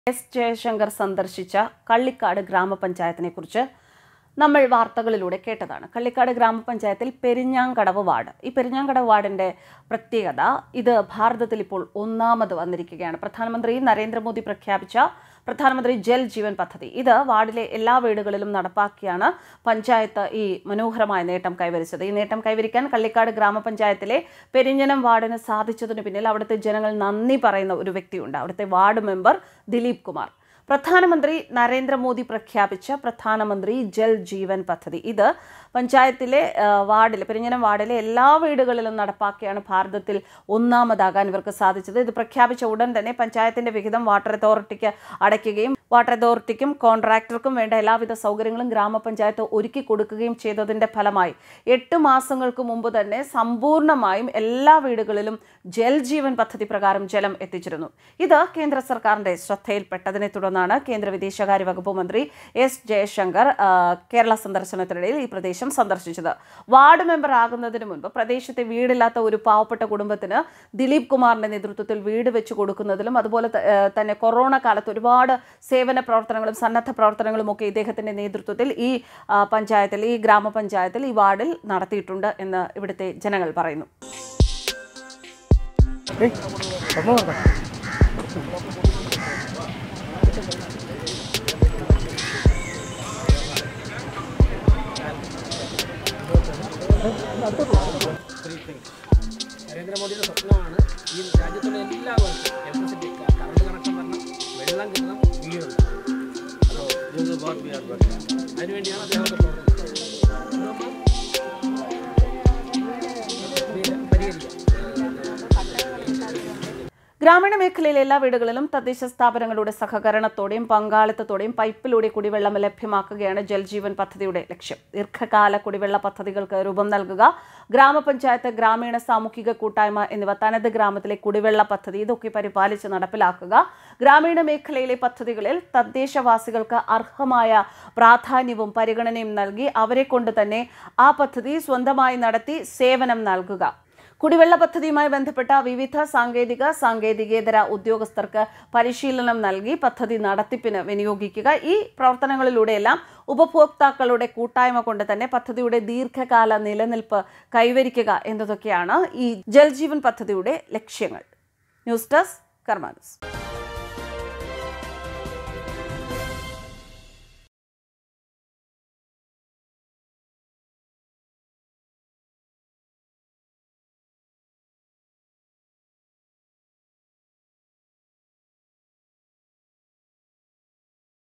S Jaishankar സന്ദർശിച്ച കള്ളിക്കാട് ഗ്രാമപഞ്ചായത്തിനെ കുറിച്ച് നമ്മൾ വാർത്തകളിലൂടെ കേട്ടതാണ് കള്ളിക്കാട് ഗ്രാമപഞ്ചായത്തിൽ പെരിഞ്ഞാങ്കടവ് വാർഡ് ഈ പെരിഞ്ഞാങ്കടവ് വാർഡിന്റെ പ്രത്യേകത ഇത് ഭാരതത്തിൽ ഇപ്പോൾ ഒന്നാമത് വന്നിരിക്കുകയാണ് പ്രധാനമന്ത്രി നരേന്ദ്രമോദി പ്രഖ്യാപിച്ച പ്രധാനമന്ത്രി ജൽ ജീവൻ പദ്ധതി ഇത് വാർഡിലെ എല്ലാ വീടുകളിലും നടപ്പാക്കിയാണ് പഞ്ചായത്ത് ഈ മനോഹരമായ നേട്ടം കൈവരിച്ചത് ഈ നേട്ടം കൈവരിക്കാൻ കള്ളിക്കാട് ഗ്രാമപഞ്ചായത്തിലെ പെരിഞ്ഞനം വാർഡിന് സാധിച്ചതിന് പിന്നിൽ അവിടുത്തെ ജനങ്ങൾ നന്ദി പറയുന്ന ഒരു വ്യക്തിയുണ്ട് അവിടുത്തെ വാർഡ് മെമ്പർ ദിലീപ് കുമാർ പ്രധാനമന്ത്രി നരേന്ദ്രമോദി പ്രഖ്യാപിച്ച പ്രധാനമന്ത്രി ജൽ ജീവൻ പദ്ധതി ഇത് പഞ്ചായത്തിലെ ആ, വാർഡിലെ പെരിഞ്ഞനം വാർഡിലെ എല്ലാ വീടുകളിലും നടപ്പാക്കിയാണ് ഭാരതത്തിൽ ഒന്നാമതാകാൻ ഇവർക്ക് സാധിച്ചത് ഇത് പ്രഖ്യാപിച്ച ഉടൻ തന്നെ പഞ്ചായത്തിന്റെ വിഹിതം വാട്ടർ അതോറിറ്റിക്ക് അടയ്ക്കുകയും വാട്ടർ അതോറിറ്റിക്കും കോൺട്രാക്ടർക്കും വേണ്ട എല്ലാവിധ സൗകര്യങ്ങളും ഗ്രാമപഞ്ചായത്ത് ഒരുക്കി കൊടുക്കുകയും ചെയ്തതിന്റെ ഫലമായി എട്ട് മാസങ്ങൾക്ക് മുമ്പ് തന്നെ സമ്പൂർണ്ണമായും എല്ലാ വീടുകളിലും ജൽ ജീവൻ പദ്ധതി പ്രകാരം ജലം എത്തിച്ചിരുന്നു ഇത് കേന്ദ്ര സർക്കാരിന്റെ ശ്രദ്ധയിൽപ്പെട്ടതിനെ തുടർന്നാണ് കേന്ദ്ര വിദേശകാര്യ വകുപ്പ് മന്ത്രി എസ് ജയശങ്കർ ആ, കേരള സന്ദർശനത്തിനിടയിൽ ഈ പ്രദേശം സന്ദർശിച്ചത് വാർഡ് മെമ്പർ ആകുന്നതിന് മുൻപ് പ്രദേശത്തെ വീടില്ലാത്ത ഒരു പാവപ്പെട്ട കുടുംബത്തിന് ദിലീപ് കുമാറിന്റെ നേതൃത്വത്തിൽ വീട് വെച്ച് കൊടുക്കുന്നതിലും അതുപോലെ ത- ഏ, തന്നെ കൊറോണ കാലത്ത് ഒരുപാട് സേവന പ്രവർത്തനങ്ങളും സന്നദ്ധ പ്രവർത്തനങ്ങളും ഒക്കെ ഇദ്ദേഹത്തിന്റെ നേതൃത്വത്തിൽ ഈ ആ, പഞ്ചായത്തിൽ ഈ ഗ്രാമപഞ്ചായത്തിൽ ഈ വാർഡിൽ നടത്തിയിട്ടുണ്ട് എന്ന് ഇവിടുത്തെ ജനങ്ങൾ പറയുന്നു ഏയ് സംഭവം നടക്കാം നരേന്ദ്രമോദിയുടെ സ്വപ്നമാണ് ഈ രാജ്യത്തുള്ള എല്ലാവർക്കും ഇലക്ട്രിസിറ്റി കറണ്ട് കണക്ഷൻ വരണം വെള്ളം കിട്ടണം വീടുണ്ട് അതിനുവേണ്ടിയാണ് അദ്ദേഹത്തെ പ്രവർത്തനം പരിഹരിക്കാം ഗ്രാമീണ മേഖലയിലെ എല്ലാ വീടുകളിലും തദ്ദേശ സ്ഥാപനങ്ങളുടെ സഹകരണത്തോടെയും പങ്കാളിത്തത്തോടെയും പൈപ്പിലൂടെ കുടിവെള്ളം ലഭ്യമാക്കുകയാണ് ജൽജീവൻ പദ്ധതിയുടെ ലക്ഷ്യം ദീർഘകാല കുടിവെള്ള പദ്ധതികൾക്ക് രൂപം നൽകുക ഗ്രാമപഞ്ചായത്ത് ഗ്രാമീണ സാമൂഹിക കൂട്ടായ്മ എന്നിവ തനത് ഗ്രാമത്തിലെ കുടിവെള്ള പദ്ധതി ഇതൊക്കെ പരിപാലിച്ച് നടപ്പിലാക്കുക ഗ്രാമീണ മേഖലയിലെ പദ്ധതികളിൽ തദ്ദേശവാസികൾക്ക് അർഹമായ പ്രാധാന്യവും പരിഗണനയും നൽകി അവരെ കൊണ്ട് തന്നെ ആ പദ്ധതി സ്വന്തമായി നടത്തി സേവനം നൽകുക കുടിവെള്ള പദ്ധതിയുമായി ബന്ധപ്പെട്ട വിവിധ സാങ്കേതിക സാങ്കേതികേതര ഉദ്യോഗസ്ഥർക്ക് പരിശീലനം നൽകി പദ്ധതി നടത്തിപ്പിന് വിനിയോഗിക്കുക ഈ പ്രവർത്തനങ്ങളിലൂടെയെല്ലാം ഉപഭോക്താക്കളുടെ കൂട്ടായ്മ കൊണ്ട് തന്നെ പദ്ധതിയുടെ ദീർഘകാല നിലനിൽപ്പ് കൈവരിക്കുക എന്നതൊക്കെയാണ് ഈ ജൽജീവൻ പദ്ധതിയുടെ ലക്ഷ്യങ്ങൾ ന്യൂസ് ഡെസ്ക് കർമാനസ്